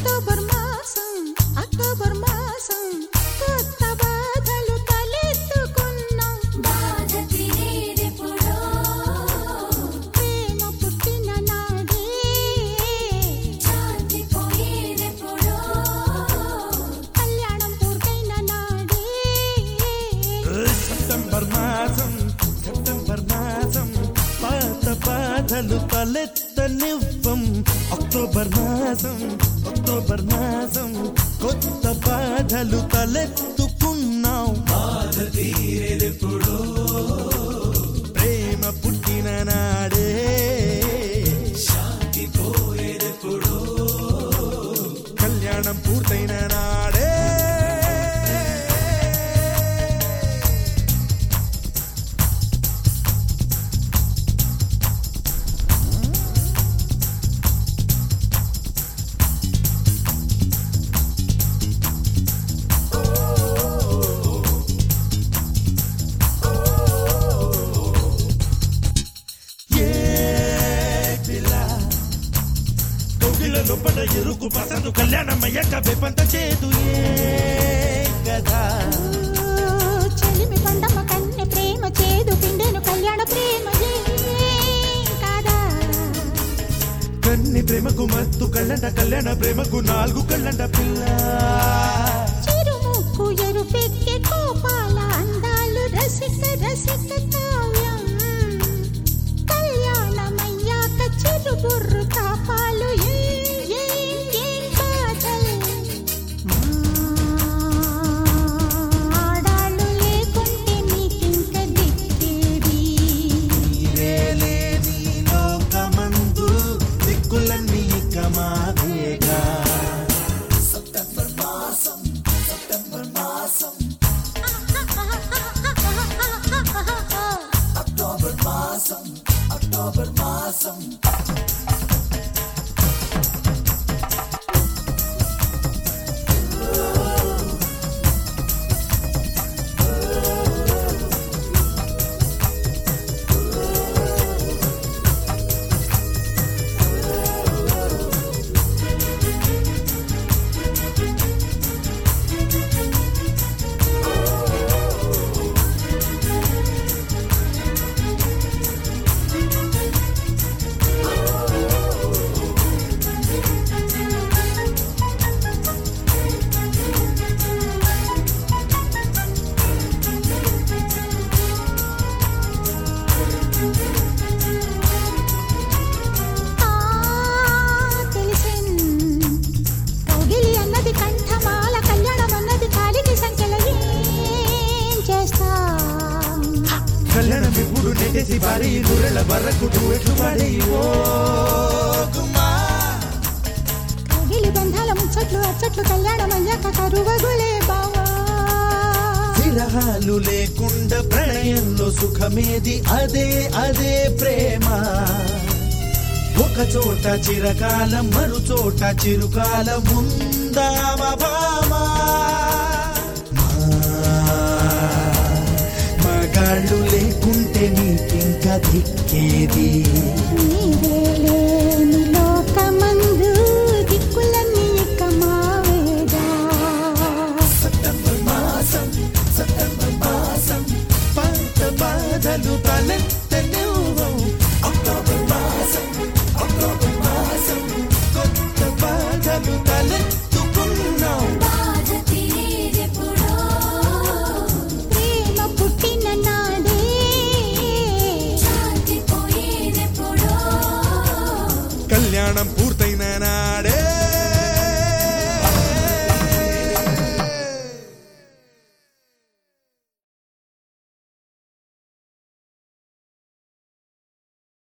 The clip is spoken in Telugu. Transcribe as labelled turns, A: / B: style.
A: అక్టోబర్ మాసం అక్టోబర్ మాసం కొత్త బాధలు తలెత్తుకున్నాం
B: బాధ తీరేదెప్పుడో
A: ప్రేమ పుట్టిన నాడే
B: శాంతి పోయేదెప్పుడో
A: కళ్యాణం పూర్తయిన నాడే
C: సెప్టెంబర్ మాసం సెప్టెంబర్ మాసం పాత బాధలు తలెత్తనివ్వం అక్టోబర్ మాసం అక్టోబర్ మాసం కొత్త బాధలు తలెత్తుకున్నాం బాధ తీరేదెప్పుడో ప్రేమ పుట్టిన నాడే శాంతి పోయేదెప్పుడో కళ్యాణం పూర్తయిన నాడే ఏ పిల్ల కోగిలలో పడ ఎరుకు పసందు కళ్యాణమయ్యాక బెప్పంత చేదు ఏ కదా
A: ఓ, చెలిమి కొండమ్మ కన్నె ప్రేమ చేదు పిండెను కళ్యాణ ప్రేమ ఏం కాదా
C: కన్ని ప్రేమకు మత్తు కళ్ళంట కళ్యాణ ప్రేమకు నాలుగు కళ్ళంట పిల్ల
A: చిరుముక్కు ఎరుపెక్కే కోపాల అందాలు రసిక రసిక కావ్యం కళ్యాణమయ్యాక చిరుబుర్రు తాపాలు ఏం, ఏం, ఏం కాదల్. ఆడాళ్ళు లేకుంటే నీకింక దిక్కేది
C: నీవేలేని లోకమందు దిక్కులన్నీ ఇక మాదేగా
A: ఆ తెలిసిన్ కౌగిలి అన్నది కంఠమాల కళ్యాణం అన్నది కాలికి సంఖ్యల ఏం చేస్తాం
C: కళ్యాణం ఇప్పుడు నెట్టేసి పారి నూరెళ్ళ బర్రకు ఎట్లు పాడి ఓ కుమా
A: కౌగిలి బంధాల ముచ్చట్లు అచ్చట్లు కళ్యాణం అయ్యాక కరువగులే బావా
C: విరహాలు లేకుండా ప్రణయంలో సుఖమేది అదే అదే ప్రేమ ఒక చోట చిరకాలం మరు చోట చిరుకాలం ఉందామ భామా మగాళ్ళు లేకుంటే నీకింక దిక్కేది
A: నీవే లేని